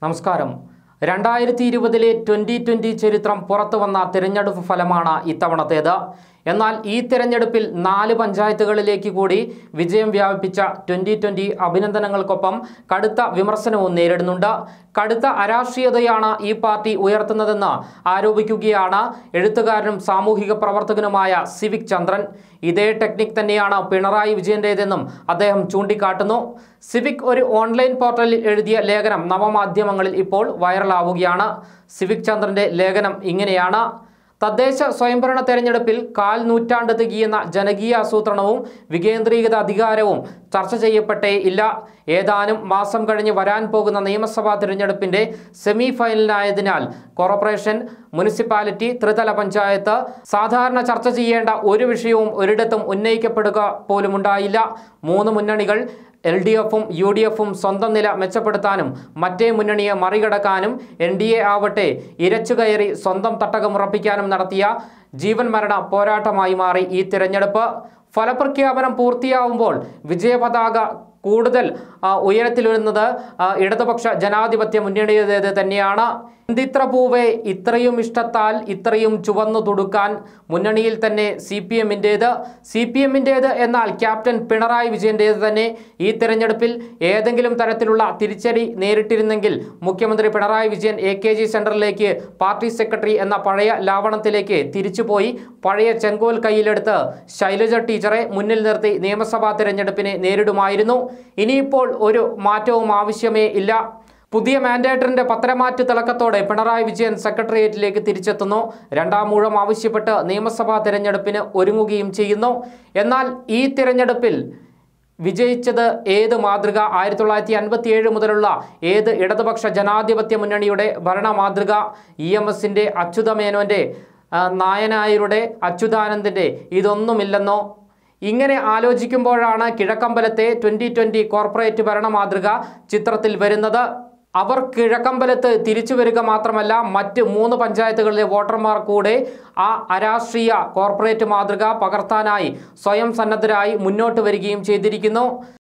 നമസ്കാരം രണ്ടായിരത്തി ഇരുപതിലെ ട്വൻ്റി ട്വൻ്റി ചരിത്രം പുറത്തു വന്ന തിരഞ്ഞെടുപ്പ് ഫലമാണ് ഇത്തവണത്തേത് എന്നാൽ ഈ തിരഞ്ഞെടുപ്പിൽ നാല് പഞ്ചായത്തുകളിലേക്ക് കൂടി വിജയം വ്യാപിപ്പിച്ച ട്വൻ്റി ട്വൻ്റി അഭിനന്ദനങ്ങൾക്കൊപ്പം കടുത്ത വിമർശനവും നേരിടുന്നുണ്ട് കടുത്ത അരാഷ്ട്രീയതയാണ് ഈ പാർട്ടി ഉയർത്തുന്നതെന്ന് ആരോപിക്കുകയാണ് എഴുത്തുകാരനും സാമൂഹിക പ്രവർത്തകനുമായ സിവിക് ചന്ദ്രൻ ഇതേ ടെക്നിക് തന്നെയാണ് പിണറായി വിജയൻ്റേതെന്നും അദ്ദേഹം ചൂണ്ടിക്കാട്ടുന്നു സിവിക് ഒരു ഓൺലൈൻ പോർട്ടലിൽ എഴുതിയ ലേഖനം നവമാധ്യമങ്ങളിൽ ഇപ്പോൾ വൈറലാവുകയാണ് സിവിക് ചന്ദ്രന്റെ ലേഖനം ഇങ്ങനെയാണ് തദ്ദേശ സ്വയംഭരണ തെരഞ്ഞെടുപ്പിൽ കാൽ നൂറ്റാണ്ട് തികയുന്ന ജനകീയ ആസൂത്രണവും വികേന്ദ്രീകൃത അധികാരവും ചർച്ച ചെയ്യപ്പെട്ടേ ഇല്ല ഏതാനും മാസം കഴിഞ്ഞ് വരാൻ പോകുന്ന നിയമസഭാ തിരഞ്ഞെടുപ്പിന്റെ സെമി ഫൈനലിനായതിനാൽ കോർപ്പറേഷൻ മുനിസിപ്പാലിറ്റി ത്രിതല പഞ്ചായത്ത് സാധാരണ ചർച്ച ചെയ്യേണ്ട ഒരു വിഷയവും ഒരിടത്തും ഉന്നയിക്കപ്പെടുക പോലുമുണ്ടായില്ല മൂന്ന് മുന്നണികൾ എൽ ഡി എഫും യു ഡി എഫും സ്വന്തം നില മെച്ചപ്പെടുത്താനും മറ്റേ മുന്നണിയെ മറികടക്കാനും എൻ ഡി എ ആവട്ടെ ഇരച്ചുകയറി സ്വന്തം തട്ടകമുറപ്പിക്കാനും നടത്തിയ ജീവൻ മരണ പോരാട്ടമായി മാറി ഈ തിരഞ്ഞെടുപ്പ് ഫലപ്രഖ്യാപനം പൂർത്തിയാവുമ്പോൾ വിജയപതാക കൂടുതൽ ആ, ഉയരത്തിലുന്നത് ആ, ഇടതുപക്ഷ ജനാധിപത്യ മുന്നണിയുടേത് തന്നെയാണ് എന്തിത്ര പൂവേ ഇത്രയും ഇഷ്ടത്താൽ ഇത്രയും ചുവന്നു തുടുക്കാൻ മുന്നണിയിൽ തന്നെ സി പി എമ്മിൻ്റേത് സി പി എമ്മിൻ്റേത് എന്നാൽ ക്യാപ്റ്റൻ പിണറായി വിജയൻ്റേത് തന്നെ ഈ തിരഞ്ഞെടുപ്പിൽ ഏതെങ്കിലും തരത്തിലുള്ള തിരിച്ചടി നേരിട്ടിരുന്നെങ്കിൽ മുഖ്യമന്ത്രി Pinarayi Vijayan A K G സെൻറ്ററിലേക്ക് പാർട്ടി സെക്രട്ടറി എന്ന പഴയ ലാവണത്തിലേക്ക് തിരിച്ചുപോയി പഴയ ചെങ്കോൽ കയ്യിലെടുത്ത് ശൈലജ ടീച്ചറെ മുന്നിൽ നിർത്തി നിയമസഭാ തിരഞ്ഞെടുപ്പിനെ നേരിടുമായിരുന്നു ഇനിയിപ്പോൾ ഒരു മാറ്റവും ആവശ്യമേ ഇല്ല പുതിയ മാൻഡേറ്ററിന്റെ പത്രമാറ്റ് തിളക്കത്തോടെ പിണറായി വിജയൻ സെക്രട്ടേറിയറ്റിലേക്ക് തിരിച്ചെത്തുന്നു രണ്ടാം മൂഴം ആവശ്യപ്പെട്ട് നിയമസഭാ തിരഞ്ഞെടുപ്പിന് ഒരുങ്ങുകയും ചെയ്യുന്നു എന്നാൽ ഈ തിരഞ്ഞെടുപ്പിൽ വിജയിച്ചത് ഏത് മാതൃക ആയിരത്തി തൊള്ളായിരത്തി അൻപത്തി ഏഴ് മുതലുള്ള ഏത് ഇടതുപക്ഷ ജനാധിപത്യ മുന്നണിയുടെ ഭരണ മാതൃക ഇ എം എസിൻ്റെ അച്യുതമേനോൻ്റെ ആ, നായനായരുടെ അച്യുതാനന്ദൻ്റെ ഇതൊന്നുമില്ലെന്നോ ഇങ്ങനെ ആലോചിക്കുമ്പോഴാണ് കിഴക്കമ്പലത്തെ ട്വൻ്റി ട്വൻ്റി കോർപ്പറേറ്റ് ഭരണ മാതൃക ചിത്രത്തിൽ വരുന്നത് അവർ കിഴക്കമ്പലത്ത് തിരിച്ചു വരിക മാത്രമല്ല മറ്റ് മൂന്ന് പഞ്ചായത്തുകളിലെ വോട്ടർമാർ കൂടെ ആ അരാഷ്ട്രീയ കോർപ്പറേറ്റ് മാതൃക പകർത്താനായി സ്വയം സന്നദ്ധരായി മുന്നോട്ട് വരികയും ചെയ്തിരിക്കുന്നു